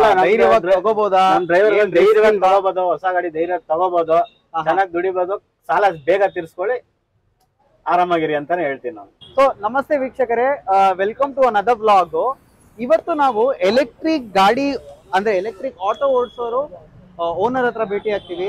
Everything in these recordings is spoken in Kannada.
ಇಲ್ಲ, ನಮ್ಗೆ ಧೈರ್ಯವಾಗಿ ಡ್ರೈ- ತಗೋಬೋದಾ ನಮ್ ಡ್ರೈವರ್ ಏನ್ ಧೈರ್ಯವಾಗಿ risk ಇಲ್ವಾ? ತಗೋಬಹುದು ಹೊಸ ಗಾಡಿ ಧೈರ್ಯವಾಗಿ ತಗೋಬಹುದು ಆಹಾ. ಚೆನ್ನಾಗಿ ದುಡಿಬಹುದು ಸಾಲ ಬೇಗ ತೀರ್ಸ್ಕೊಳ್ಳಿ ಆರಾಮಾಗಿರಿ ಅಂತಾನೆ ಹೇಳ್ತೀನಿ ನಾನು ಸೊ ನಮಸ್ತೆ ವೀಕ್ಷಕರೇ ವೆಲ್ಕಮ್ ಟು ಅನದರ್ ಬ್ಲಾಗ್ ಇವತ್ತು ನಾವು ಎಲೆಕ್ಟ್ರಿಕ್ ಗಾಡಿ ಅಂದ್ರೆ ಎಲೆಕ್ಟ್ರಿಕ್ ಆಟೋ ಓಡಿಸೋರು ಓನರ್ ಹತ್ರ ಭೇಟಿ ಆಗ್ತೀವಿ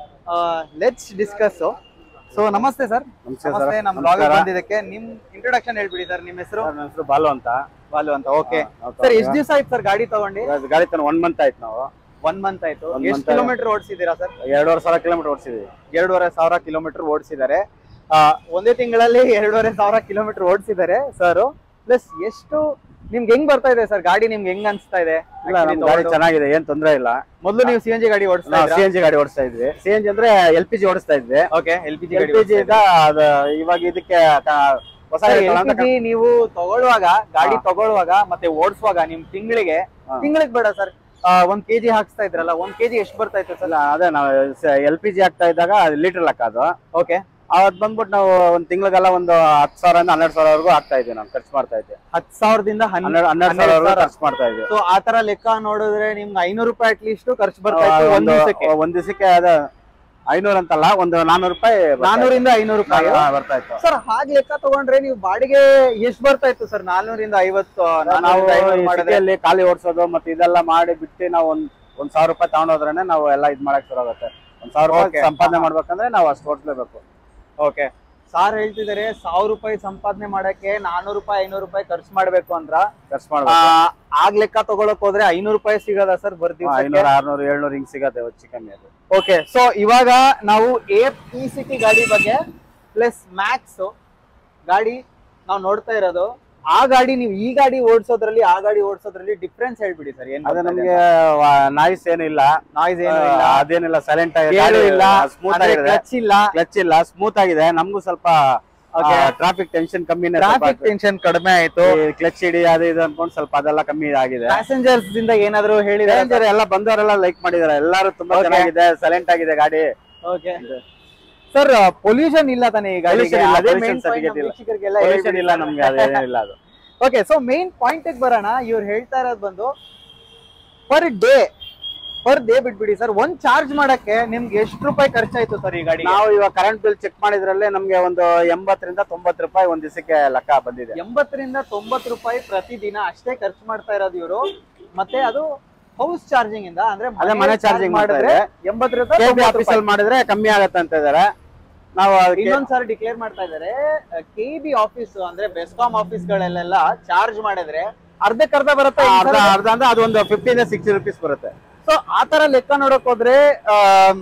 ಲೆಟ್ಸ್ ಡಿಸ್ಕಸ್ ಸೊ ನಮಸ್ತೆ ಸರ್ ನಮಸ್ತೆ ನಮಸ್ತೆ ಸರ್ ನಮ್ಮ ಬ್ಲಾಗ್ ಬಂದಿದ್ದಕ್ಕೆ ನಿಮ್ ಇಂಟ್ರೊಡಕ್ಷನ್ ಹೇಳ್ಬಿಡಿ ಸರ್ ನಿಮ್ಮ ಹೆಸರು ನನ್ನ ಹೆಸರು ಬಾಲು ಅಂತ ಬಾಲು ಅಂತ ಓಕೆ ನಾವು ಸರ್ ಎಷ್ಟು ದಿವಸ ಆಯ್ತು ಸರ್ ಗಾಡಿ ತಗೊಂಡು ಇವಾಗ ಗಾಡಿ ತನ ಒನ್ ಮಂತ್ ಆಯ್ತು ನಾವು ಒನ್ ಮಂತ್ ಆಯ್ತು One ಎಷ್ಟು month ಕಿಲೋಮೀಟರ್ ಓಡಿಸಿದ್ದೀರಾ ಸರ್ ಎರಡೂವರೆ ಸಾವಿರ ಕಿಲೋಮೀಟರ್ ಓಡಿಸಿದ್ವಿ ಎರಡೂವರೆ ಸಾವಿರ ಕಿಲೋಮೀಟರ್ ಓಡಿಸಿದ್ದಾರೆ ಒಂದೇ ತಿಂಗಳಲ್ಲಿ ಎರಡೂವರೆ ಸಾವಿರ ಕಿಲೋಮೀಟರ್ ಓಡಿಸಿದ್ದಾರೆ ಸರ್ ಪ್ಲಸ್ ಎಷ್ಟು ನಿಮ್ಗೆ ಹೆಂಗ್ ಬರ್ತಾ ಇದೆ ಸರ್ ಗಾಡಿ ನಿಮ್ಗೆ ಹೆಂಗ್ ಅನ್ಸ್ತಾ ಇದೆ ಇಲ್ಲ ನಮ್ ಗಾಡಿ ಚೆನ್ನಾಗಿದೆ ಏನ್ ತೊಂದ್ರೆ ಇಲ್ಲ ಮೊದಲು ನೀವು ಸಿ ಎನ್ ಜಿ ಗಾಡಿ ಓಡಿಸ್ತಾ ನಾವು ಸಿ ಎನ್ ಜಿ ಗಾಡಿ ಓಡಿಸ್ತಾ ಇದ್ವಿ ಸಿ ಎನ್ ಜಿ ಅಂದ್ರೆ ಎಲ್ ಪಿ ಜಿ ಓಡಿಸ್ತಾ ಇದ್ವಿ okay L P G L P G ಇಂದ ಅದ ಇವಾಗ ಇದಕ್ಕೆ ಕ- ಹೊಸ ಗಾಡಿ ಎಲ್ ತಗೊಳ್ಳೋಣ ಪಿ ಜಿ ನೀವು ತಗೊಳ್ಳುವಾಗ ಗಾಡಿ ತಗೊಳ್ಳುವಾಗ ಮತ್ತೆ ಓಡಿಸುವಾಗ ನಿಮ್ ತಿಂಗಳಿಗೆ ಹಾ. ತಿಂಗಳಿಗೆ ಬೇಡ ಸರ್ ಒಂದ್ ಕೆಜಿ ಹಾಕ್ಸ್ತಾ ಇದ್ರಲ್ಲ ಒಂದ್ ಕೆಜಿ ಎಷ್ಟು ಬರ್ತಾ ಇತ್ತು ಸರ್ ಇಲ್ಲ ಅದೇ ನಾವು ಎಲ್ ಪಿ ಜಿ ಆಗ್ತಾ ಇದ್ದಾಗ ಲೀಟರ್ ಲೆಕ್ಕ ಅದು ಓಕೆ ಅವತ್ ಬಂದ್ಬಿಟ್ಟು ನಾವು ಒಂದ್ ತಿಂಗಳಿಗೆಲ್ಲ ಒಂದು ಹತ್ತು ಸಾವಿರದಿಂದ ಹನ್ನೆರಡು ಸಾವಿರವರೆಗೂ ಆಗ್ತಾ ಇದ್ವಿ ನಾವು ಖರ್ಚು ಮಾಡ್ತಾ ಇದ್ವಿ ಹತ್ ಸಾವಿರದಿಂದ ಹನ್ನೆರಡು ಹನ್ನೆರಡು ಹನ್ನೆರಡು ಸಾವಿರವರೆಗೂ ಸಾವಿರ. ಖರ್ಚು ಮಾಡ್ತಾ ಇದ್ವಿ ಸೊ ಆ ತರ ಲೆಕ್ಕ ನೋಡಿದ್ರೆ ನಿಮ್ಗೆ ಐನೂರು ರೂಪಾಯಿ ಅಟ್ ಲೀಸ್ಟ್ ಖರ್ಚು ಬರ್ತಾ ಇತ್ತು ಒಂದ್ ಒಂದು ದಿವಸಕ್ಕೆ ಒಂದ್ ದಿವಸಕ್ಕೆ ಅದ ಐನೂರು ಅಂತಲ್ಲ ಒಂದು ನಾನೂರು ರೂಪಾಯಿ ಬರ್ತಾ ಇತ್ತು. ನಾನೂರಿಂದ ಐನೂರು ರೂಪಾಯಿ ಹಾ, ಬರ್ತಾ ಇತ್ತು ಸರ್ ಹಾಗೆ ಲೆಕ್ಕ ತಗೊಂಡ್ರೆ ನೀವು ಬಾಡಿಗೆ ಎಷ್ಟ್ ಬರ್ತಾ ಇತ್ತು ಸರ್ ನಾಲ್ನೂರಿಂದ ಐವತ್ತು ನಾವು ನಾಲ್ನೂರಿಂದ ಐನೂರು ಈ ಮಾಡಿದ್ರೆ ಸಿಟಿಯಲ್ಲಿ ಖಾಲಿ ಓಡಿಸೋದು ಮತ್ತೆ ಇದೆಲ್ಲ ಮಾಡಿ ಬಿಟ್ಟು ನಾವು ಒಂದ್ ಒಂದ್ ಸಾವಿರ ರೂಪಾಯಿ ತಗೊಂಡೋದ್ರೇನೆ ನಾವು ಎಲ್ಲ ಇದ್ ಮಾಡಕ್ ಶುರು ಆಗುತ್ತೆ ಒಂದ್ ಸಾವಿರ ರೂಪಾಯಿ Okay. ಸಂಪಾದನೆ ಮಾಡ್ಬೇಕಂದ್ರೆ ನಾವು ಅಷ್ಟು ಓಡಿಸ್ಲೇಬೇಕು ಓಕೆ ಸಾರ್ ಹೇಳ್ತಿದ್ದಾರೆ ಸಾವಿರ ರೂಪಾಯಿ ಸಂಪಾದನೆ ಮಾಡಕ್ಕೆ ನಾನೂರು ರೂಪಾಯಿ ಐನೂರು ರೂಪಾಯಿ ಖರ್ಚು ಮಾಡ್ಬೇಕು ಅಂತ ಖರ್ಚು ಆ, ಮಾಡ್ಬೇಕು ಆಗ್ ಲೆಕ್ಕ ತಗೊಳಕ್ ಹೋದ್ರೆ ಐನೂರು ರೂಪಾಯಿ ಸಿಗದ ಸರ್ ಬರ್ತೀವಿ ಐನೂರು ಆರ್ನೂರು ಏಳ್ನೂರು ಹಿಂಗ್ ಸಿಗತ್ತೆ ಹೆಚ್ಚು ಕಮ್ಮಿ ಅದು ಓಕೆ ಸೊ ಇವಾಗ ನಾವು ಎ ಪಿ ಸಿಟಿ ಗಾಡಿ ಬಗ್ಗೆ ಪ್ಲಸ್ ಮ್ಯಾಕ್ಸ್ ಗಾಡಿ ನಾವು ನೋಡ್ತಾ ಇರೋದು ಆ ಗಾಡಿ ನೀವು ಈ ಗಾಡಿ ಓಡಿಸೋದ್ರಲ್ಲಿ ಆ ಗಾಡಿ ಓಡಿಸೋದ್ರಲ್ಲಿ ಡಿಫ್ರೆನ್ಸ್ ಹೇಳ್ಬಿಡಿ ಸರ್ ಏನ್ ಅದೇ ನಮ್ಗೆ ನಾಯ್ಸ್ ಏನಿಲ್ಲ ನಾಯ್ಸ್ ಏನು ಆ, ಇಲ್ಲ ಅದೇನಿಲ್ಲ ಸೈಲೆಂಟ್ ಗೇರು ಆಗಿ ಇಲ್ಲ ಸ್ಮೂತ್ ಆಗಿದೆ ಕ್ಲಚ್ ಇಲ್ಲ ಕ್ಲಚ್ ಇಲ್ಲ ಸ್ಮೂತ್ ಆಗಿದೆ ನಮಗೂ ಸ್ವಲ್ಪ Okay. ಟ್ರಾಫಿಕ್ ಟೆನ್ಷನ್ ಕಮ್ಮಿನೇ ಟ್ರಾಫಿಕ್ ಟೆನ್ಷನ್ ಕಡಿಮೆ ಆಯ್ತು ಕ್ಲಚ್ ಹಿಡಿ ಅದು ಇದು ಅನ್ಕೊಂಡು ಸ್ವಲ್ಪ ಅದೆಲ್ಲ ಕಮ್ಮಿ ಆಗಿದೆ ಪ್ಯಾಸೆಂಜರ್ಸ್ ದಿಂದ ಏನಾದ್ರು ಹೇಳಿದ್ರೆ Passenger ಎಲ್ಲ ಬಂದವರೆಲ್ಲ ಲೈಕ್ ಮಾಡಿದಾರೆ ಎಲ್ಲಾರು ತುಂಬಾ Okay. ಚೆನ್ನಾಗಿದೆ ಸೈಲೆಂಟ್ ಆಗಿದೆ ಗಾಡಿ ಓಕೆ ಸರ್ ಪೊಲ್ಯೂಷನ್ ಇಲ್ಲ ತಾನೇ ಈ ಗಾಡಿಗೆ Pollution ಇಲ್ಲ, ಅದೇ pollution ಮೇನ್ certificate ಇಲ್ಲ. ವೀಕ್ಷಕರಿಗೆಲ್ಲ ಪೊಲ್ಯೂಷನ್ ಇಲ್ಲ ನಮ್ಗೆ ಅದೇನಿಲ್ಲ ಅದು ಓಕೆ ಸೊ ಮೇನ್ ಪಾಯಿಂಟ್ ಬರೋಣ ಇವ್ರು ಹೇಳ್ತಾ ಇರೋದು ಬಂದು ಪರ್ ಡೇ ಪರ್ ಡೇ ಬಿಟ್ಬಿಡಿ ಸರ್ ಒಂದ್ ಚಾರ್ಜ್ ಮಾಡಕ್ಕೆ ನಿಮ್ಗೆ ಎಷ್ಟು ರೂಪಾಯಿ ಖರ್ಚಾಯ್ತು ಸರ್ ಈ ಗಾಡಿ ನಾವು ಇವಾಗ ಕರೆಂಟ್ ಬಿಲ್ ಚೆಕ್ ಮಾಡಿದ್ರಲ್ಲೇ ನಮ್ಗೆ ಒಂದು ಎಂಬತ್ತರಿಂದ ತೊಂಬತ್ತು ರೂಪಾಯಿ ಒಂದ್ ದಿವಸಕ್ಕೆ ಲೆಕ್ಕ ಬಂದಿದೆ ಎಂಬತ್ತರಿಂದ ತೊಂಬತ್ತು ರೂಪಾಯಿ ಪ್ರತಿದಿನ ಅಷ್ಟೇ ಖರ್ಚು ಮಾಡ್ತಾ ಇರೋದು ಇವರು ಮತ್ತೆ ಅದು ಹೌಸ್ ಚಾರ್ಜಿಂಗ್ ಇಂದ ಅಂದ್ರೆ ಅದೇ ಮನೆ charging ಮಾಡಿದ್ರೆ ಮಾಡ್ತಾರೆ. ಎಂಬತ್ತರಿಂದ ಕೆ ಬಿ ತೊಂಬತ್ತು ಆಫೀಸ್ ರೂಪಾಯಿ. ಅಲ್ಲಿ ಮಾಡಿದ್ರೆ ಕಮ್ಮಿ ಆಗತ್ತೆ ಅಂತ ಇದಾರೆ ನಾವು ಅದಕ್ಕೆ- ಇನ್ನೊಂದ್ ಸಾರಿ ಡಿಕ್ಲೇರ್ ಮಾಡ್ತಾ ಇದಾರೆ ಕೆ ಬಿ ಆಫೀಸ್ ಅಂದ್ರೆ ಬೆಸ್ಕಾಂ ಆಫೀಸ್ ಗಳಲ್ಲೆಲ್ಲ ಚಾರ್ಜ್ ಮಾಡಿದ್ರೆ ಅರ್ಧಕ್ಕರ್ಧ ಬರುತ್ತೆ ಆ, ಅರ್ಧ ಅರ್ಧ ಅಂದ್ರೆ ಅದೊಂದು ಫಿಫ್ಟಿಂದ ಸಿಕ್ಸ್ಟಿ ರುಪೀಸ್ ಬರುತ್ತೆ ಸೊ ಆ ತರ ಲೆಕ್ಕ ನೋಡಕ್ ಹೋದ್ರೆ ಆಮ್,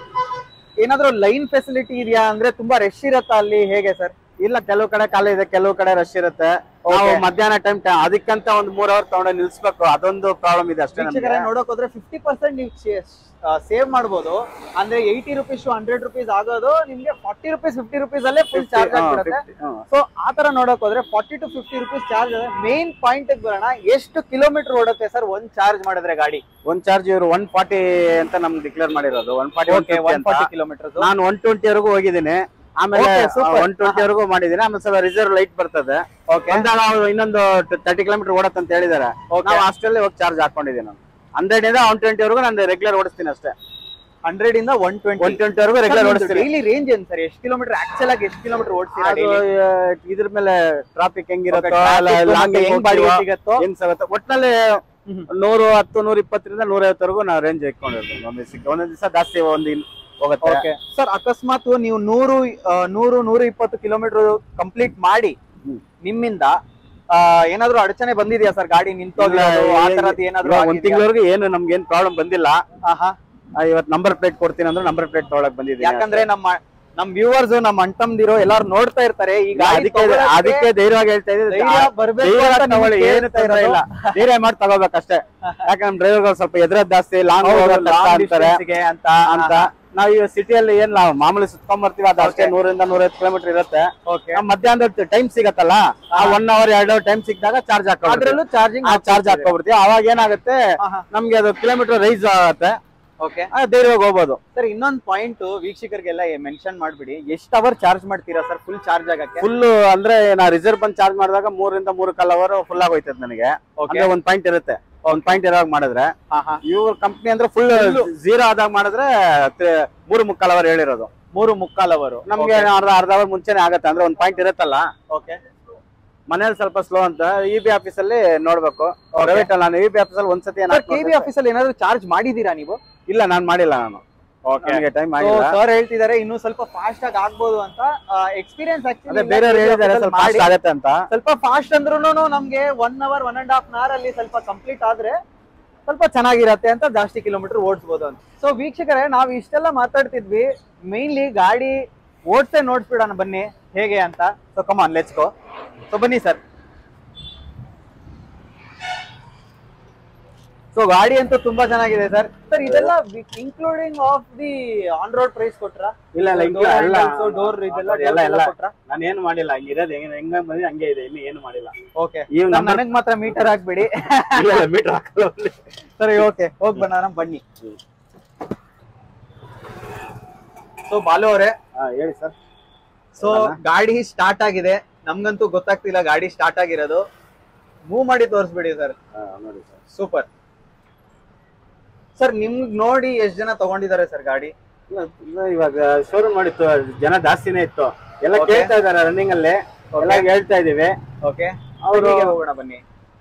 ಏನಾದ್ರೂ ಲೈನ್ ಫೆಸಿಲಿಟಿ ಇದೆಯಾ ಅಂದ್ರೆ ತುಂಬಾ ರಶ್ ಇರತ್ತಾ ಅಲ್ಲಿ ಹೇಗೆ ಸರ್ ಇಲ್ಲ ಕೆಲವು ಕಡೆ ಖಾಲಿ ಇದೆ ಕೆಲವು ಕಡೆ ರಶ್ ಇರುತ್ತೆ ನಾವು Okay. ಮಧ್ಯಾಹ್ನ ಟೈಮ್ ಅದಕ್ಕಂತ ಒಂದು ಮೂರ್ ಅವರ್ ತಗೊಂಡು ನಿಲ್ಸ್ಬೇಕು ಅದೊಂದು ಪ್ರಾಬ್ಲಮ್ ಇದೆ ಅಷ್ಟೇ ನಮ್ಗೆ. ವೀಕ್ಷಕರೇ ನೋಡಕ್ ಹೋದ್ರೆ ಫಿಫ್ಟಿ ಪರ್ಸೆಂಟ್ ನೀವು ಸೇವ್ ಮಾಡ್ಬೋದು ಅಂದ್ರೆ ಏಯ್ಟಿ ರುಪೀಸ್ ಹಂಡ್ರೆಡ್ ರುಪೀಸ್ ಆಗೋದು ನಿಮ್ಗೆ ಫಾರ್ಟಿ ರುಪೀಸ್ ಫಿಫ್ಟಿ ರುಪೀಸ್ ಅಲ್ಲೇ ಫುಲ್ 50, ಚಾರ್ಜ್ ಹಾ, ಆಗ್ಬಿಡುತ್ತೆ 50, ಹಾ. ಸೊ ಆ ತರ ನೋಡಕ್ ಹೋದ್ರೆ forty to fifty rupees charge ಅದೇ ಮೇನ್ ಪಾಯಿಂಟ್ ಬರೋಣ ಎಷ್ಟು ಕಿಲೋಮೀಟರ್ ಓಡುತ್ತೆ ಸರ್ ಒಂದ್ ಚಾರ್ಜ್ ಮಾಡಿದ್ರೆ ಗಾಡಿ ಒಂದ್ ಚಾರ್ಜ್ ಇವರು ಒನ್ ಫಾರ್ಟಿ ಅಂತ ನಮ್ಗೆ ಡಿಕ್ಲೇರ್ ಮಾಡಿರೋದು one forty okay one forty kilometre ನಾನು ಒನ್ ಟ್ವೆಂಟಿ ವರೆಗೂ ಹೋಗಿದ್ದೀನಿ ಆಮೇಲೆ Okay, super. ಒನ್ ಟ್ವೆಂಟಿ ವರೆಗೂ ಮಾಡಿದ್ದೀನಿ ಆಮೇಲೆ ಸ್ವಲ್ಪ ರಿಸರ್ವ್ ಲೈಟ್ ಬರ್ತದೆ ಓಕೆ ಬಂದಾಗ ಅವ್ರು ಇನ್ನೊಂದು ತರ್ಟಿ ಕಿಲೋಮೀಟರ್ ಓಡತ್ತೆ ಅಂತ ಹೇಳಿದಾರೆ ನಾವು ಅಷ್ಟರಲ್ಲಿ ಹೋಗಿ ಚಾರ್ಜ್ ಹಾಕೊಂಡಿದ್ದೀನಿ ನಾನು ಹಂಡ್ರೆಡ್ ಇಂದ ಒನ್ ಟ್ವೆಂಟಿ ವರೆಗೂ ನಾನು ರೆಗ್ಯುಲರ್ ಓಡಿಸ್ತೀನಿ ಅಷ್ಟೇ ಹಂಡ್ರೆಡ್ ಇಂದ ಒನ್ ಟ್ವೆಂಟಿ ಒನ್ ಟ್ವೆಂಟಿ ವರೆಗೂ ರೆಗ್ಯುಲರ್ ಓಡಿಸ್ತೀನಿ ಡೈಲಿ ರೇಂಜ್ ಏನ್ ಸರ್ ಎಷ್ಟು ಕಿಲೋಮೀಟರ್ ಆಕ್ಚುಲ್ ಆಗಿ ಎಷ್ಟು ಕಿಲೋಮೀಟರ್ ಓಡಿಸ್ತೀರಾ ಅದು ಆ, ಇದ್ರ ಮೇಲೆ ಟ್ರಾಫಿಕ್ ಹೆಂಗಿರುತ್ತೋ traffic ಅಲ್ಲ ಮತ್ತೆ ಲಾಂಗ್ ಹೆಂಗ್ ಬಾಡಿಗೆ ಸಿಗತ್ತೋ ಏನ್ ಸಿಗುತ್ತೆ ಒಟ್ನಲ್ಲಿ ನೂರು ಹತ್ತು ನೂರ ಇಪ್ಪತ್ತರಿಂದ ನೂರ ಐವತ್ತರೆಗೂ ನಾವು ರೇಂಜ್ ಇಟ್ಕೊಂಡಿರ್ತೀವಿ ಒಂದ್ ದಿವಸಕ್ಕೆ ಒಂದೊಂದ್ ದಿವಸ ಜಾಸ್ತಿ ಒಂದ್ ಇನ್ ಹೋಗುತ್ತೆ ಓಕೆ ಸರ್ ಅಕಸ್ಮಾತ್ ನೀವು ನೂರು ಆ, ನೂರು ನೂರ ಇಪ್ಪತ್ತು ಕಿಲೋಮೀಟರ್ ಕಂಪ್ಲೀಟ್ ಮಾಡಿ ಹ್ಮ್. ನಿಮ್ಮಿಂದ ಆ, ಏನಾದ್ರೂ ಅಡಚಣೆ ಬಂದಿದ್ಯಾ ಸರ್ ಗಾಡಿ ನಿಂತೋಗಿರೋದು ಆ ತರದ್ ಏನಾದ್ರೂ ಇವಾಗ ಒಂದ್ ಆಗಿದ್ಯಾ? ತಿಂಗಳವರೆಗೂ ಏನು ನಮ್ಗೆ ಏನ್ ಪ್ರಾಬ್ಲಮ್ ಬಂದಿಲ್ಲ ಆಹಾ. ಆ, ಇವತ್ ನಂಬರ್ ಪ್ಲೇಟ್ ಕೊಡ್ತೀನಿ ಅಂದ್ರೆ ನಂಬರ್ ಪ್ಲೇಟ್ ತೊಗೊಳಕ್ ಬಂದಿದ್ದೀನಿ ಯಾಕಂದ್ರೆ ನಮ್ಮ ನಮ್ ವ್ಯೂವರ್ಸ್ ನಮ್ಮ ಅಣ್ತಮ್ದಿರೋ ಎಲ್ಲಾರು ನೋಡ್ತಾ ಇರ್ತಾರೆ ಈ ಗಾಡಿ ಅದಕ್ಕೆ ತಗೊಳಕ್ಕೆ ಅದಕ್ಕೆ ಧೈರ್ಯವಾಗಿ ಹೇಳ್ತಾ ಇದ್ದೀನಿ ಧೈರ್ಯ ಬರ್ಬೇಕು ಧೈರ್ಯ ಅಂತ ನಿಮ್ಗೆ ತಗೊಳ್ಳಿ ಏನು ಕೇಳ್ತಾ ತೊಂದ್ರೆ ಇಲ್ಲ ಧೈರ್ಯ ಮಾಡಿ ತಗೋಬೇಕಷ್ಟೇ ಯಾಕಂದ್ರೆ ಡ್ರೈವರ್ ಸ್ವಲ್ಪ ಎದುರದ್ ಜಾಸ್ತಿ ಲಾಂಗ್ ಹೌದು, ಹೋಗೋದ್ long ಕಷ್ಟ ಅಂತಾರೆ distance ಗೆ ಅಂತ ಅಂತ ನಾವ್ ಈ ಸಿಟಿಯಲ್ಲಿ ಏನ್ ನಾವು ಮಾಮೂಲಿ ಸುತ್ಕೊಂಡ್ ಬರ್ತೀವಿ ಅದು ಅಷ್ಟೇ Okay. ನೂರಿಂದ ನೂರೈವತ್ತು ಕಿಲೋಮೀಟರ್ ಇರುತ್ತೆ ಓಕೆ ನಾವ್ ಮಧ್ಯಾಹ್ನದ ಟೈಮ್ ಸಿಗತ್ತಲ್ಲ ಆ ಒನ್ ಅವರ್ ಎರಡು ಅವರ್ ಟೈಮ್ ಸಿಕ್ಕಿದಾಗ ಚಾರ್ಜ್ ಹಾಕೋ ಅದ್ರಲ್ಲೂ ಚಾರ್ಜಿಂಗ್ ಚಾರ್ಜ್ ಹಾಕೋಬಿಡ್ತೀವಿ ಅವಾಗ ಏನಾಗುತ್ತೆ ನಮ್ಗೆ ಅದು ಕಿಲೋಮೀಟರ್ ರೈಸ್ ಆಗುತ್ತೆ ಓಕೆ ಆ, ಧೈರ್ಯವಾಗಿ ಹೋಗ್ಬೋದು ಸರ್ ಇನ್ನೊಂದ್ ಪಾಯಿಂಟ್ ವೀಕ್ಷಕರಿಗೆಲ್ಲ ಮೆನ್ಷನ್ ಮಾಡ್ಬಿಡಿ ಎಷ್ಟ್ ಅವರ್ ಚಾರ್ಜ್ ಮಾಡ್ತೀರಾ ಸರ್ ಫುಲ್ ಚಾರ್ಜ್ ಆಗಕ್ಕೆ ಫುಲ್ ಅಂದ್ರೆ ನಾ ರಿಸರ್ವ್ ಬಂದ್ ಚಾರ್ಜ್ ಮಾಡಿದಾಗ ಮೂರಿಂದ ಮೂರು ಕಾಲ್ ಅವರ್ ಫುಲ್ ಆಗೋಯ್ತದೆ ನನಗೆ ಓಕೆ ಅಂದ್ರೆ ಒಂದ್ ಪಾಯಿಂಟ್ ಇರುತ್ತೆ ಒಂದ್ ಪಾಯಿಂಟ್ ಇರೋವಾಗ ಮಾಡಿದ್ರೆ ಹಾ ಹಾ ಇವ್ರ ಕಂಪ್ನಿ ಅಂದ್ರೆ ಫುಲ್ ಝೀರೋ ಆದಾಗ ಮಾಡಿದ್ರೆ ತ- ಮೂರು ಮುಕ್ಕಾಲ್ ಅವರ್ ಹೇಳಿರೋದು ಮೂರು ಮುಕ್ಕಾಲ್ ಅವರು ನಮ್ಗೆ ಅರ್ಧ ಅರ್ಧ ಅವರ್ ಮುಂಚೆನೆ ಆಗತ್ತೆ ಅಂದ್ರೆ ಒಂದ್ ಪಾಯಿಂಟ್ ಇರುತ್ತಲ್ಲ ಓಕೆ ಮನೇಲಿ ಸ್ವಲ್ಪ ಸ್ಲೋ ಅಂತ ಇ ಬಿ ಆಫೀಸ್ ಅಲ್ಲಿ ನೋಡ್ಬೇಕು ಪ್ರೈವೇಟ್ ಅಲ್ಲ ನಾನು ಇ ಬಿ ಆಫೀಸ್ ಅಲ್ಲಿ ಒಂದ್ಸತಿ ಏನ್ ಸರ್ ಕೆ ಬಿ ಆಫೀಸ್ ಅಲ್ಲಿ ಏನಾದ್ರು ಚಾರ್ಜ್ ಮಾಡಿದೀರಾ ನೀವು ಇಲ್ಲ ನಾನ್ ಮಾಡಿಲ್ಲ ನಾನು ನನಗೆ ಟೈಮ್ ಆಗಿಲ್ಲ ಸರ್ ಹೇಳ್ತಿದ್ದಾರೆ ಇನ್ನು ಸ್ವಲ್ಪ ಫಾಸ್ಟ್ ಆಗಿ ಆಗ್ಬೋದು ಅಂತ ಎಕ್ಸ್ಪೀರಿಯನ್ಸ್ ಅದೇ ಬೇರೆ ಹೇಳಿದ್ದಾರೆ ಸ್ವಲ್ಪ fast ಆಗತ್ತೆ ಅಂತ ಸ್ವಲ್ಪ ಫಾಸ್ಟ್ ಅಂದ್ರೂ ನಮ್ಗೆ one hour one and half hour ಅಲ್ಲಿ ಸ್ವಲ್ಪ ಕಂಪ್ಲೀಟ್ ಆದ್ರೆ ಸ್ವಲ್ಪ ಚೆನ್ನಾಗಿರತ್ತೆ ಅಂತ ಜಾಸ್ತಿ ಕಿಲೋಮೀಟರ್ ಓಡಿಸ್ಬೋದು ಅಂತ ಸೊ ವೀಕ್ಷಕರೇ ನಾವು ಇಷ್ಟೆಲ್ಲ ಮಾತಾಡ್ತಿದ್ವಿ ಮೇನ್ಲಿ ಗಾಡಿ ಓಡ್ಸೇ ನೋಡ್ಸ್ಬಿಡೋಣ ಬನ್ನಿ ಹೇಗೆ ಅಂತ so come on let's go so ಬನ್ನಿ ಸರ್ ಸೊ ಗಾಡಿ ಅಂತೂ ತುಂಬಾ ಚೆನ್ನಾಗಿದೆ ಸರ್ ಸರ್ ಇದೆಲ್ಲ including of the on road price ಕೊಟ್ರಾ ಇಲ್ಲ ಇಲ್ಲ Door ಎಲ್ಲ handles, door ಇದೆಲ್ಲ ಎಲ್ಲ ಎಲ್ಲ ಕೊಟ್ರಾ ನಾನು ಏನು ಮಾಡಿಲ್ಲ ಹಂಗಿರೋದು ಹೆಂಗ ಹೆಂಗ ಬಂದ್ರೆ ಹಂಗೆ ಇದೆ ಇನ್ನು ಏನು ಮಾಡಿಲ್ಲ ಓಕೆ ಈಗ ನಮ್ಮ ನನಗ್ ಮಾತ್ರ ಮೀಟರ್ ಹಾಕ್ಬಿಡಿ ಮೀಟರ್ ಹಾಕಲ್ಲ ಅಲ್ಲಿ. ಸರಿ ಓಕೆ ಹೋಗ್ ಬಣ್ಣ ಬನ್ನಿ ಸೊ ಬಾಲು ಅವರೇ ಹಾ, ಹೇಳಿ ಸರ್ ಸೊ ಗಾಡಿ ಸ್ಟಾರ್ಟ್ ಆಗಿದೆ ನಮ್ಗಂತೂ ಗೊತ್ತಾಗ್ತಿಲ್ಲ ಗಾಡಿ ಸ್ಟಾರ್ಟ್ ಆಗಿರೋದು ಮೂವ್ ಮಾಡಿ ತೋರಿಸ್ಬಿಡಿ ಸರ್ ನೋಡಿ ಸರ್ ಸೂಪರ್ ಸರ್ ನಿಮ್ಗ್ ನೋಡಿ ಎಷ್ಟ್ ಜನ ತಗೊಂಡಿದ್ದಾರೆ ಸರ್ ಗಾಡಿ ಇಲ್ಲ, ಇಲ್ಲ, ಇವಾಗ ಶೋರೂಮ್ ಮಾಡಿತ್ತು ಜನ ಜಾಸ್ತಿನೇ ಇತ್ತು ಎಲ್ಲ Okay. ಕೇಳ್ತಾ ಇದಾರೆ ರನ್ನಿಂಗ್ ಅಲ್ಲಿ ಎಲ್ಲ ಹೇಳ್ತಾ ಇದೀವಿ ಓಕೆ ಅವ್ರು- ಹೋಗೋಣ ಬನ್ನಿ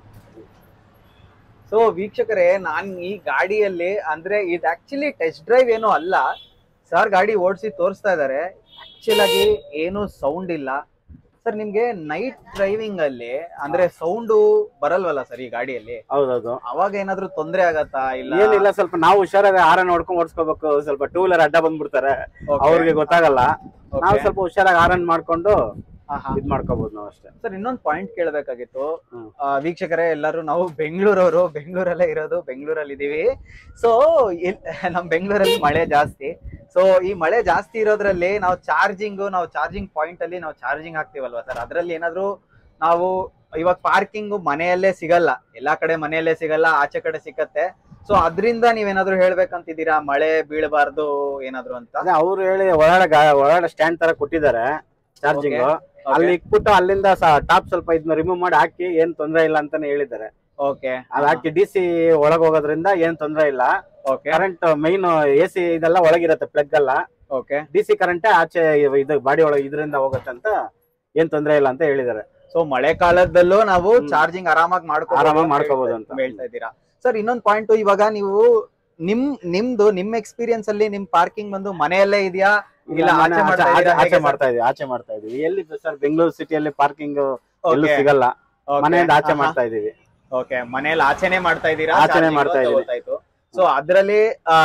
ಸೊ ವೀಕ್ಷಕರೇ ನಾನ್ ಈ ಗಾಡಿಯಲ್ಲಿ ಅಂದ್ರೆ ಇದು ಆಕ್ಚುಲಿ ಟೆಸ್ಟ್ ಡ್ರೈವ್ ಏನೂ ಅಲ್ಲ ಸರ್ ಗಾಡಿ ಓಡಿಸಿ ತೋರಿಸ್ತಾ ಇದ್ದಾರೆ ಆಕ್ಚುಲ್ ಆಗಿ ಏನು ಸೌಂಡ್ ಇಲ್ಲ ಸರ್ ನಿಮ್ಗೆ ನೈಟ್ ಡ್ರೈವಿಂಗ್ ಅಲ್ಲಿ ಅಂದ್ರೆ ಸೌಂಡ್ ಬರಲ್ವಲ್ಲ ಸರ್ ಈ ಗಾಡಿಯಲ್ಲಿ ಹೌದೌದು ಅವಾಗ ಏನಾದ್ರೂ ತೊಂದ್ರೆ ಆಗತ್ತಾ ಇಲ್ಲ ಏನಿಲ್ಲ ಸ್ವಲ್ಪ ನಾವು ಹುಷಾರಾಗಿ ಹಾರ ನೋಡ್ಕೊಂಡ್ ಓಡಿಸ್ಕೋಬೇಕು ಸ್ವಲ್ಪ ಟೂ ವೀಲರ್ ಅಡ್ಡ ಬಂದ್ಬಿಡ್ತಾರೆ ಅವ್ರಿಗೆ ಗೊತ್ತಾಗಲ್ಲ ನಾವು ಸ್ವಲ್ಪ ಹುಷಾರಾಗಿ ಹಾರನ್ ಮಾಡ್ಕೊಂಡು ಇದ್ ಮಾಡ್ಕೋಬಹುದು ನಾವು ಅಷ್ಟೇ ಸರ್ ಇನ್ನೊಂದು ಪಾಯಿಂಟ್ ಕೇಳಬೇಕಾಗಿತ್ತು ಹ್ಮ್. ವೀಕ್ಷಕರೇ ಎಲ್ಲರೂ ನಾವು ಬೆಂಗಳೂರವರು ಬೆಂಗಳೂರಲ್ಲೇ ಇರೋದು ಬೆಂಗಳೂರಲ್ಲಿ ಇದೀವಿ ಸೊ ನಮ್ ಬೆಂಗಳೂರಲ್ಲಿ ಮಳೆ ಜಾಸ್ತಿ ಸೊ ಈ ಮಳೆ ಜಾಸ್ತಿ ಇರೋದ್ರಲ್ಲಿ ನಾವು ಚಾರ್ಜಿಂಗ್ ನಾವು ಚಾರ್ಜಿಂಗ್ ಪಾಯಿಂಟ್ ಅಲ್ಲಿ ನಾವು ಚಾರ್ಜಿಂಗ್ ಹಾಕ್ತಿವಲ್ವಾ ಸರ್ ಅದರಲ್ಲಿ ಏನಾದ್ರು ನಾವು ಇವಾಗ ಪಾರ್ಕಿಂಗ್ ಮನೆಯಲ್ಲೇ ಸಿಗಲ್ಲ ಎಲ್ಲಾ ಕಡೆ ಮನೆಯಲ್ಲೇ ಸಿಗಲ್ಲ ಆಚೆ ಕಡೆ ಸಿಕ್ಕತ್ತೆ ಸೊ ಅದರಿಂದ ನೀವೇನಾದ್ರು ಹೇಳ್ಬೇಕಂತಿದ್ದೀರಾ ಮಳೆ ಬೀಳಬಾರ್ದು ಏನಾದ್ರು ಅಂತ ಅದೇ ಅವ್ರು ಹೇಳಿ ಒಳಗಡೆ ಗಾ- ಒಳಗಡೆ ಸ್ಟ್ಯಾಂಡ್ ತರ ಕೊಟ್ಟಿದ್ದಾರೆ ಚಾರ್ಜಿಂಗ್ ಅಲ್ಲಿ ಇಟ್ಬಿಟ್ಟು ಅಲ್ಲಿಂದ ಟಾಪ್ ಸ್ವಲ್ಪ ಇದನ್ನ ರಿಮೂವ್ ಮಾಡಿ ಹಾಕಿ ಏನ್ ತೊಂದ್ರೆ ಇಲ್ಲ ಅಂತಾನೆ ಹೇಳಿದ್ದಾರೆ ಓಕೆ ಅದ್ ಹಾಕಿ ಡಿ ಸಿ ಒಳಗ್ ಹೋಗೋದ್ರಿಂದ ಏನ್ ತೊಂದ್ರೆ ಇಲ್ಲ okay current main A C ಇದೆಲ್ಲ ಒಳಗಿರತ್ತೆ ಪ್ಲಗ್ ಎಲ್ಲ ಓಕೆ ಡಿ ಸಿ ಕರೆಂಟ್ ಆಚೆ ಇವ್- ಇದು ಬಾಡಿ ಒಳಗೆ ಇದರಿಂದ ಹೋಗುತ್ತೆ ಅಂತ ಏನ್ ತೊಂದ್ರೆ ಇಲ್ಲ ಅಂತ ಹೇಳಿದ್ದಾರೆ ಸೊ ಮಳೆ ಕಾಲದಲ್ಲೂ ನಾವು ಹ್ಮ್. ಚಾರ್ಜಿಂಗ್ ಆರಾಮಾಗಿ ಮಾಡ್ಕೋ ಆರಾಮಾಗಿ ಮಾಡ್ಕೋಬಹುದು ಅಂತ ಹೇಳ್ತಾ ಇದ್ದೀರಾ ಸರ್ ಇನ್ನೊಂದು ಪಾಯಿಂಟ್ ಇವಾಗ ನೀವು ನಿಮ್ ನಿಮ್ದು ನಿಮ್ ಎಕ್ಸ್ಪೀರಿಯನ್ಸ್ ಅಲ್ಲಿ ನಿಮ್ ಪಾರ್ಕಿಂಗ್ ಬಂದು ಮನೆಯಲ್ಲೇ ಇದೆಯಾ ಇಲ್ಲ ಇಲ್ಲ ಆಚೆ ಮಾಡ್ತಾ ಆಚೆ- ಇದೀರಾ? ಆಚೆ ಹೇಗೆ ಮಾಡ್ತಾ ಇದೀವಿ ಆಚೆ ಮಾಡ್ತಾ ಇದೀವಿ ಎಲ್ಲಿ ಸರ್ ಬೆಂಗಳೂರು ಸಿಟಿಯಲ್ಲಿ ಪಾರ್ಕಿಂಗ್ ಎಲ್ಲೂ Okay. ಸಿಗಲ್ಲ Okay. ಮನೆಯಿಂದ ಆಚೆ ಆಹಾ. ಮಾಡ್ತಾ ಇದೀವಿ ಓಕೆ ಮನೇಲಿ ಆಚೆನೆ ಮಾಡ್ತಾ ಇದ್ದೀರಾ ಆಚೆನೆ ಮಾಡ್ತಾ ಇದೀವಿ. ಸೊ ಅದ್ರಲ್ಲಿ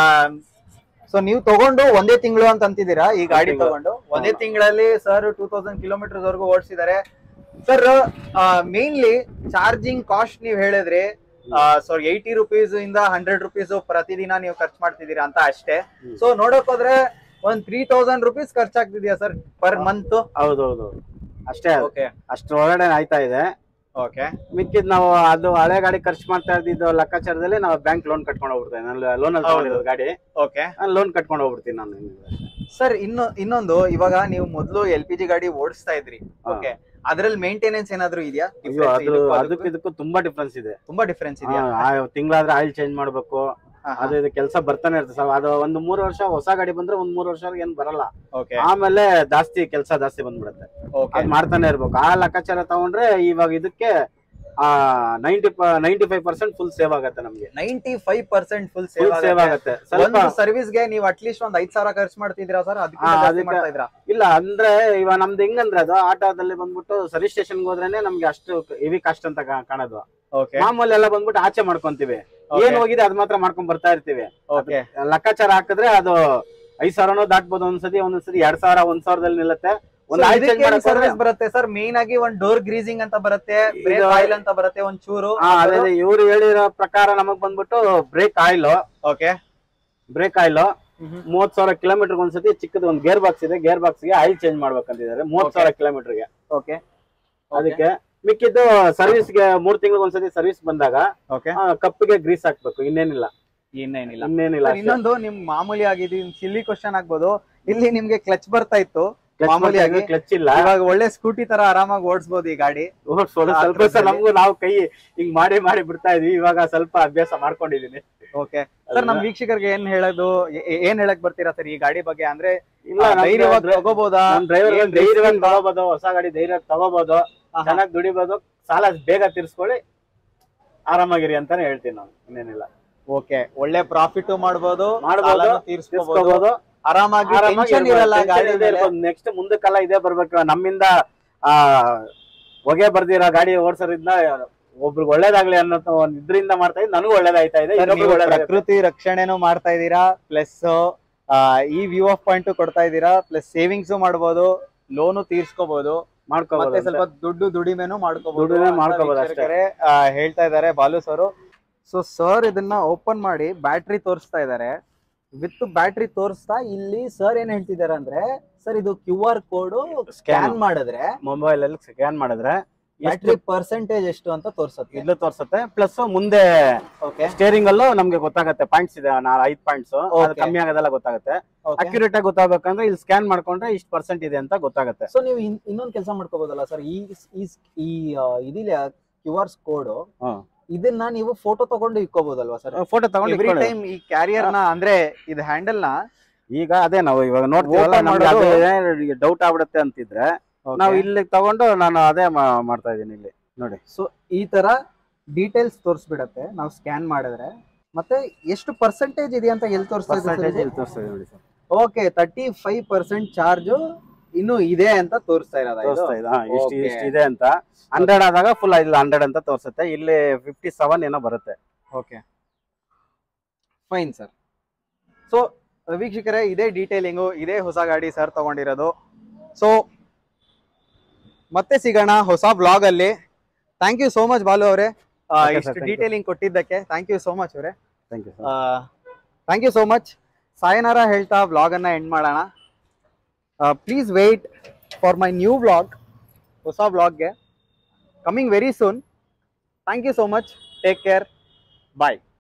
ಸೊ ನೀವು ತಗೊಂಡು ಒಂದೇ ತಿಂಗಳು ಅಂತ ಅಂತಿದ್ದೀರಾ ಈ ಗಾಡಿ ತಿಂಗ್ಳು. ತಗೊಂಡು ಒಂದೇ ಹೌದು. ತಿಂಗಳಲ್ಲಿ ಸರ್ ಟೂ ತೌಸಂಡ್ ಕಿಲೋಮೀಟರ್ ವರೆಗೂ ಓಡಿಸಿದ್ದಾರೆ ಸರ್ ಮೇನ್ಲಿ ಚಾರ್ಜಿಂಗ್ ಕಾಸ್ಟ್ ನೀವ್ ಹೇಳಿದ್ರಿ ಸೊ ಏಯ್ಟಿ ರುಪೀಸ್ ಇಂದ ಹಂಡ್ರೆಡ್ ರುಪೀಸ್ ಪ್ರತಿದಿನ ನೀವು ಖರ್ಚು ಮಾಡ್ತಿದ್ದೀರಾ ಅಂತ ಅಷ್ಟೇ ಹ್ಮ್. ಸೊ ನೋಡಕ್ ಹೋದ್ರೆ ಒಂದ್ ತ್ರೀ ತೌಸಂಡ್ ರುಪೀಸ್ ಖರ್ಚಾಗ್ತಿದ್ಯಾ ಸರ್ ಪರ್ ಮಂತ್ ಹೌದೌದು ಅಷ್ಟೇ ಅದು. ಓಕೆ ಅಷ್ಟ್ರ ಒಳಗಡೆ ಆಯ್ತಾ ಇದೆ ಓಕೆ ಮಿಕ್ಕಿದ್ ನಾವು ಅದು ಹಳೆ ಗಾಡಿ ಖರ್ಚು ಮಾಡ್ತಾ ಇದ್ದಿದ್ದು ಲೆಕ್ಕಾಚಾರದಲ್ಲಿ ನಾವು ಬ್ಯಾಂಕ್ ಲೋನ್ ಕಟ್ಕೊಂಡು ಹೋಗ್ಬಿಡ್ತೇವೆ ನಾನು ಲೋನ್ ಅಲ್ಲಿ ಹೌದು. ತಗೊಂಡಿರೋದು ಗಾಡಿ ಓಕೆ ಲೋನ್ ಕಟ್ಕೊಂಡು ಹೋಗ್ಬಿಡ್ತೀನಿ ನಾನು ಸರ್ ಇನ್ನು ಇನ್ನೊಂದು ಇವಾಗ ನೀವು ಮೊದಲು ಎಲ್ ಪಿ ಜಿ ಗಾಡಿ ಓಡಿಸ್ತಾ ಇದ್ರಿ ಹಾ. ಓಕೆ ಅದ್ರಲ್ಲಿ ಮೇಂಟೆನೆನ್ಸ್ ಏನಾದ್ರು ಇದೆಯಾ ಅಯ್ಯೋ ಅದ್ರ ಅದಕ್ಕೂ ಇದಕ್ಕೂ ತುಂಬಾ ಡಿಫ್ರೆನ್ಸ್ ಇದೆ ತುಂಬಾ ಡಿಫ್ರೆನ್ಸ್ ಇದೆಯಾ ತಿಂಗಳಾದ್ರೆ ಆಯಿಲ್ ಚೇಂಜ್ ಮಾಡ್ಬೇಕು ಹಾ, ಹಾ. ಅದು ಇದು ಕೆಲಸ ಬರ್ತಾನೆ ಇರ್ತದೆ ಸರ್ ಅದು ಒಂದು ಮೂರು ವರ್ಷ ಹೊಸ ಗಾಡಿ ಬಂದ್ರೆ ಒಂದ್ ಮೂರು ವರ್ಷ ಏನ್ ಬರಲ್ಲ ಓಕೆ ಆಮೇಲೆ ಜಾಸ್ತಿ ಕೆಲಸ ಜಾಸ್ತಿ ಬಂದ್ಬಿಡುತ್ತೆ ಓಕೆ ಅದ್ ಮಾಡ್ತಾನೆ ಇರ್ಬೇಕು ಆ ಲೆಕ್ಕಾಚಾರ ತಗೊಂಡ್ರೆ ಇವಾಗ ಇದಕ್ಕೆ ಆ ninety ninety five percent full save ಆಗತ್ತೆ ನಮ್ಗೆ ninety five percent full full save save ಆಗತ್ತೆ ಸ್ವಲ್ಪ ಒಂದು ಸರ್ವಿಸ್ ಗೆ ನೀವು ಅಟ್ಲೀಸ್ಟ್ ಒಂದ್ ಐದ್ ಸಾವಿರ ಖರ್ಚು ಮಾಡ್ತಿದ್ದೀರಾ ಸರ್ ಅದಕ್ಕೆ ಹಾ, ಜಾಸ್ತಿ ಅದಕ್ಕೆ- ಮಾಡ್ತಾ ಇದ್ರಾ ಇಲ್ಲ ಅಂದ್ರೆ ಇವಾಗ ನಮ್ದು ಹೆಂಗಂದ್ರೆ ಅದು ಆಟೋದಲ್ಲಿ ಬಂದ್ಬಿಟ್ಟು ಸರ್ವಿಸ್ ಸ್ಟೇಷನ್ ಹೋದ್ರೇನೆ ನಮ್ಗೆ ಅಷ್ಟು ಹೆವಿ ಕಾಸ್ಟ್ ಅಂತ ಕಾ- ಕಾಣೋದು ಓಕೆ ಮಾಮೂಲಿ ಎಲ್ಲ ಬಂದ್ಬಿಟ್ಟು ಆಚೆ ಮಾಡ್ಕೊಂತೀವಿ ಏನ್ ಹೋಗಿದೆ ಅದ್ ಮಾತ್ರ ಮಾಡ್ಕೊಂಡ್ ಬರ್ತಾ ಇರ್ತೀವಿ ಓಕೆ ಲೆಕ್ಕಾಚಾರ ಹಾಕಿದ್ರೆ ಅದು ಐದ್ ಸಾವಿರನೂ ದಾಟ್ಬೋದು ಒಂದ್ಸತಿ ಒಂದೊಂದ್ಸತಿ ಎರಡ್ ಸಾವಿರ ಒಂದ್ ಸಾವಿರದಲ್ಲಿ ನಿಲ್ಲತ್ತೆ ಒಂದ್ ಆಯಿಲ್ ಚೇಂಜ್ ಮಾಡಕ್ ಹೋದ್ರೆ- ಸರ್ವಿಸ್ ಬರುತ್ತೆ ಸರ್ ಮೇನ್ ಆಗಿ ಒಂದ್ ಡೋರ್ ಗ್ರೀಸಿಂಗ್ ಅಂತ ಬರುತ್ತೆ ಬ್ರೇಕ್ ಇದು- ಆಯಿಲ್ ಅಂತ ಬರುತ್ತೆ ಒಂದ್ ಚೂರು ಹಾ ಅದೇ ಅದೇ ಇವ್ರು ಹೇಳಿರೋ ಪ್ರಕಾರ ನಮಗ್ ಬಂದ್ಬಿಟ್ಟು brake oil okay brake oil ಮೂವತ್ ಸಾವಿರ ಕಿಲೋಮೀಟರ್ ಒಂದ್ಸತಿ ಚಿಕ್ಕದ ಒಂದು ಗೇರ್ ಬಾಕ್ಸ್ ಇದೆ ಗೇರ್ ಬಾಕ್ಸ್ ಗೆ ಆಯಿಲ್ ಚೇಂಜ್ ಮಾಡ್ಬೇಕಂತಿದ್ದಾರೆ ಮೂವತ್ Okay. ಸಾವಿರ ಕಿಲೋಮೀಟರ್ ಗೆ ಓಕೆ ಅದಕ್ಕೆ ಮಿಕ್ಕಿದ್ದು ಸರ್ವಿಸ್ ಗೆ ಮೂರ್ ತಿಂಗಳಿಗೆ ಒಂದ್ಸತಿ ಸರ್ವಿಸ್ ಬಂದಾಗ ಓಕೆ ಆ, ಕಪ್ಪಿಗೆ ಗ್ರೀಸ್ ಹಾಕ್ಬೇಕು ಇನ್ನೇನಿಲ್ಲ ಇನ್ನೇನಿಲ್ಲ ಇನ್ನೇನಿಲ್ಲ ಸರ್, ಇನ್ನೊಂದು ನಿಮ್ ಮಾಮೂಲಿ ಆಗಿದೆ ಸಿಲ್ಲಿ ಕ್ವಶನ್ ಆಗ್ಬೋದು ಇಲ್ಲಿ ನಿಮ್ಗೆ ಕ್ಲಚ್ ಬರ್ತಾ ಇತ್ತು ಮಾಮೂಲಿಯಾಗಿ ಕ್ಲಚ್ ಇಲ್ಲ ಇವಾಗ ಒಳ್ಳೆ ಸ್ಕೂಟಿ ತರ ಆರಾಮಾಗಿ ಓಡಿಸಬಹುದು ಈ ಗಾಡಿ ಓಡ್ಸ್ಬೋದು ಆ ಸ್ವಲ್ಪ ದಿವಸ ಥರದಲ್ಲಿ. ನಮಗೂ ನಾವು ಕೈ ಹಿಂಗ್ ಮಾಡಿ ಮಾಡಿ ಬಿಡ್ತಾ ಇದ್ವಿ ಇವಾಗ ಸ್ವಲ್ಪ ಅಭ್ಯಾಸ ಮಾಡ್ಕೊಂಡಿದೀನಿ ಓಕೆ ಸರ್ ನಮ್ ವೀಕ್ಷಕರಿಗೆ ಏನ್ ಹೇಳೋದು ಏ- ಏ- ಏನ್ ಹೇಳಕ್ ಬರ್ತೀರಾ ಸರ್ ಈ ಗಾಡಿ ಬಗ್ಗೆ ಅಂದ್ರೆ ಇಲ್ಲ ಆ, ಧೈರ್ಯವಾಗಿ ತಗೋಬೋದಾ ನಮ್ ಡ್ರೈವರ್ ಏನ್ ಧೈರ್ಯವಾಗಿ risk ಇಲ್ವಾ? ತಗೋಬಹುದು ಹೊಸ ಗಾಡಿ ಧೈರ್ಯವಾಗಿ ತಗೋಬಹುದು ಆಹಾ. ಚೆನ್ನಾಗಿ ದುಡಿಬಹುದು ಸಾಲ ಬೇಗ ತೀರ್ಸ್ಕೊಳ್ಳಿ ಆರಾಮಾಗಿರಿ ಅಂತಾನೆ ಹೇಳ್ತೀನಿ ನಾನು ಇನ್ನೇನಿಲ್ಲ ಓಕೆ ಒಳ್ಳೆ ಪ್ರಾಫಿಟ್ ಮಾಡ್ಬೋದು ಮಾಡ್ಬೋದು, ಸಾಲನೂ ತೀರ್ಸ್ಕೊಬೋದು ತೀರ್ಸ್ಕೋಬಹುದು ಆರಾಮಾಗಿ ಟೆನ್ಷನ್ ಇರಲ್ಲ ಗಾಡಿ ಮೇಲೆ ನೆಕ್ಸ್ಟ್ ಮುಂದಕ್ಕೆಲ್ಲ ಇದೇ ಬರ್ಬೇಕು ನಮ್ಮಿಂದ ಆ ಹೊಗೆ ಬರ್ದಿರೋ ಗಾಡಿ ಓಡ್ಸೋದ್ರಿಂದ ಒಬ್ರಿಗೆ ಒಳ್ಳೇದಾಗ್ಲಿ ಅನ್ನೋ ಒಂದ್ ಇದ್ರಿಂದ ಮಾಡ್ತಾ ಇದ್ ನನಗೂ ಒಳ್ಳೇದಾಯ್ತಾ ಇದೆ ಸರ್, ಇನ್ನೊಬ್ರಿಗೆ ನೀವು ಒಳ್ಳೇದಾಗುತ್ತೆ. ಪ್ರಕೃತಿ ರಕ್ಷಣೆನೂ ಮಾಡ್ತಾ ಇದ್ದೀರಾ ಪ್ಲಸ್ ಈ ವ್ಯೂ ಆಫ್ ಪಾಯಿಂಟ್ ಕೊಡ್ತಾ ಇದ್ದೀರಾ ಪ್ಲಸ್ ಸೇವಿಂಗ್ಸ್ ಮಾಡ್ಬೋದು ಲೋನು ತೀರ್ಸ್ಕೋಬಹುದು ಮಾಡ್ಕೋಬಹುದು ಮತ್ತೆ ಅಂತ. ಸ್ವಲ್ಪ ದುಡ್ಡು ದುಡಿಮೆನು ಮಾಡ್ಕೋಬಹುದು ದುಡಿಮೆ ಅಂತ ಮಾಡ್ಕೋಬಹುದು ಅಷ್ಟೇ. ವೀಕ್ಷಕರೇ, ಆ, ಹೇಳ್ತಾ ಇದ್ದಾರೆ ಬಾಲು ಸರ್ ಸೊ ಸರ್ ಇದನ್ನ ಓಪನ್ ಮಾಡಿ ಬ್ಯಾಟ್ರಿ ತೋರಿಸ್ತಾ ಇದ್ದಾರೆ ವಿತ್ ಬ್ಯಾಟ್ರಿ ತೋರಿಸ್ತಾ ಇಲ್ಲಿ ಸರ್ ಏನ್ ಹೇಳ್ತಿದ್ದಾರೆ ಅಂದ್ರೆ ಸರ್ ಇದು ಕ್ಯೂ ಆರ್ ಕೋಡ್ ಸ್ಕ್ಯಾನ್ ಮಾಡಿದ್ರೆ ಮೊಬೈಲ್ ಅಲ್ಲಿ ಸ್ಕ್ಯಾನ್ ಮಾಡಿದ್ರೆ ಬ್ಯಾಟ್ರಿ ಪರ್ಸೆಂಟೇಜ್ ಎಷ್ಟು ಅಂತ ತೋರ್ಸತ್ತೆ ಇಲ್ಲೂ ತೋರ್ಸುತ್ತೆ ಪ್ಲಸ್ ಮುಂದೆ ಓಕೆ ಸ್ಟೇರಿಂಗ್ ಅಲ್ಲೂ ನಮ್ಗೆ ಗೊತ್ತಾಗುತ್ತೆ ಪಾಯಿಂಟ್ಸ್ ಇದೆ ನಾ ಐದ್ ಪಾಯಿಂಟ್ಸ್ ಅದು Okay. ಕಮ್ಮಿ ಆಗೋದೆಲ್ಲ ಗೊತ್ತಾಗುತ್ತೆ ಅಕ್ಯುರೇಟ್ ಆಗಿ ಗೊತ್ತಾಗಬೇಕಂದ್ರೆ ಇಲ್ಲಿ ಸ್ಕ್ಯಾನ್ ಮಾಡ್ಕೊಂಡ್ರೆ ಇಷ್ಟು ಪರ್ಸೆಂಟ್ ಇದೆ ಅಂತ ಗೊತ್ತಾಗುತ್ತೆ ಸೊ ನೀವು ಇನ್- ಇನ್ನೊಂದ್ ಕೆಲಸ ಮಾಡ್ಕೋಬಹುದಲ್ಲ ಸರ್ ಈ ಈ- ಈ ಆ, ಇದಿಲ್ಲ ಕ್ಯೂ ಆರ್ ಕೋಡ್ ಇದನ್ನ ನೀವು ಫೋಟೋ ತಗೊಂಡು ಇಕ್ಕೋಬಹುದಲ್ವಾ ಸರ್ ಫೋಟೋ ತಗೊಂಡು ಎವ್ರಿ ಇಟ್ಕೊಳ್ಳಿ. ಟೈಮ್ ಈ ಕ್ಯಾರಿಯರ್ ನ ಅಂದ್ರೆ ಇದು ಹ್ಯಾಂಡಲ್ ನ ಈಗ ಅದೇ ನಾವು ಇವಾಗ ನೋಡ್ತೀವಲ್ಲ Open ನಮ್ಗೆ ಮಾಡೋದು- ಡೌಟ್ ಆಗ್ಬಿಡುತ್ತೆ ಅಂತಿದ್ರೆ ನಾವು ಇಲ್ಲಿ ತಗೊಂಡು ನಾನು ಅದೇ ಮಾ- ಮಾಡ್ತಾ ಇದೀನಿ ಇಲ್ಲಿ ನೋಡಿ ಸೊ ಈ ತರ ಡೀಟೇಲ್ಸ್ ತೋರಿಸ್ಬಿಡತ್ತೆ ನಾವು ಸ್ಕ್ಯಾನ್ ಮಾಡಿದ್ರೆ ಮತ್ತೆ ಎಷ್ಟು ಪರ್ಸೆಂಟೇಜ್ ಇದೆ ಅಂತ ಎಲ್ಲಿ ಪರ್ಸೆಂಟೇಜ್ ತೋರಿಸ್ತಾ ಇಲ್ಲಿ ತೋರಿಸ್ತಾ ಇದೆ ನೋಡಿ sir okay thirty five percent charge ಇನ್ನು ಇದೆ ಅಂತ ತೋರಿಸ್ತಾ ಇರೋದಾ ಇದು ತೋರಿಸ್ತಾ ಇದೆ ಹಾ, ಇಷ್ಟು Okay. ಇಷ್ಟು ಇದೆ ಅಂತ ಹಂಡ್ರೆಡ್ ಆದಾಗ ಫುಲ್ ಇಲ್ಲ ಹಂಡ್ರೆಡ್ ಅಂತ ತೋರಿಸುತ್ತೆ ಇಲ್ಲಿ ಫಿಫ್ಟಿ ಸೆವೆನ್ ಏನೋ ಬರುತ್ತೆ ಓಕೆ ಫೈನ್ ಸರ್ ಸೊ ವೀಕ್ಷಕರೇ ಇದೇ ಡೀಟೇಲಿಂಗು ಇದೇ ಹೊಸ ಗಾಡಿ ಸರ್ ತಗೊಂಡಿರೋದು ಸೊ ಮತ್ತೆ ಸಿಗೋಣ ಹೊಸ ಬ್ಲಾಗ್ ಅಲ್ಲಿ thank you so much Balu ಅವರೇ Okay, sir, ಇಷ್ಟು thank you. ಡೀಟೇಲಿಂಗ್ ಕೊಟ್ಟಿದ್ದಕ್ಕೆ ಥ್ಯಾಂಕ್ ಯು ಸೋ ಮಚ್ ಅವರೇ thank you thank you so much sayonara ಹೇಳ್ತಾ ಬ್ಲಾಗ್ ಅನ್ನ ಎಂಡ್ ಮಾಡೋಣ please wait for my new blog ಹೊಸ ಬ್ಲಾಗ್ಗೆ coming very soon thank you so much take care bye